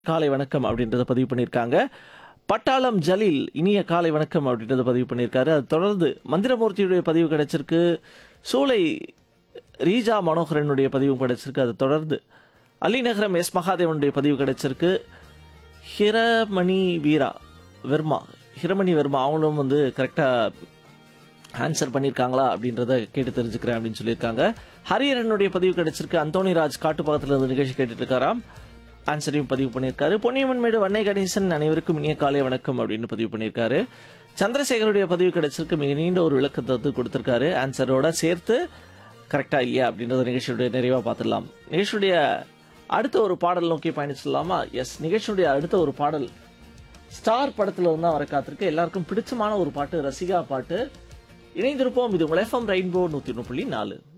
காலை வணக்கம் அப்படின்றத பதிவு பண்ணியிருக்காங்க பட்டாளம் ஜலீல் இனிய காலை வணக்கம் அப்படின்றத பதிவு பண்ணியிருக்காரு அது தொடர்ந்து மந்திரமூர்த்தியுடைய பதிவு கிடைச்சிருக்கு சூளை ரீஜா மனோகரனுடைய பதிவு கிடைச்சிருக்கு அது தொடர்ந்து அலிநகரம் எஸ் மகாதேவனுடைய பதிவு கிடைச்சிருக்கு ஹிரமணி வீரா வெர்மா ஹிரமணி வெர்மா அவங்களும் வந்து கரெக்டாக ஆன்சர் பண்ணியிருக்காங்களா அப்படின்றத கேட்டு தெரிஞ்சுக்கிறேன் அப்படின்னு சொல்லியிருக்காங்க ஹரியரனுடைய பதிவு கிடைச்சிருக்கு அந்தோணிராஜ் காட்டு பக்கத்தில் இருந்து நிகழ்ச்சி கேட்டுட்டு இருக்காராம் ஆன்சரையும் பதிவு பண்ணியிருக்காரு பொன்னியம்மன் மேடு வண்ணை கணேசன் அனைவருக்கும் இனிய காலை வணக்கம் அப்படின்னு பதிவு பண்ணியிருக்காரு சந்திரசேகருடைய பதிவு கிடைச்சிருக்கு மிக நீண்ட ஒரு விளக்கத்தை வந்து கொடுத்திருக்காரு ஆன்சரோட சேர்த்து கரெக்டா இல்லையா அப்படின்றத நிகழ்ச்சியுடைய நிறைவாக பார்த்துடலாம் நிகழ்ச்சியுடைய அடுத்த ஒரு பாடல் நோக்கி பயணிச்சிடலாமா எஸ் நிகழ்ச்சியுடைய அடுத்த ஒரு பாடல் ஸ்டார் படத்துல வந்து வர காத்திருக்கு எல்லாருக்கும் பிடிச்சமான ஒரு பாட்டு ரசிகா பாட்டு இணைந்திருப்போம் இது உங்கள் எஃப்எம் ரெயின்போ நூத்தி ஒன்று புள்ளி நாலு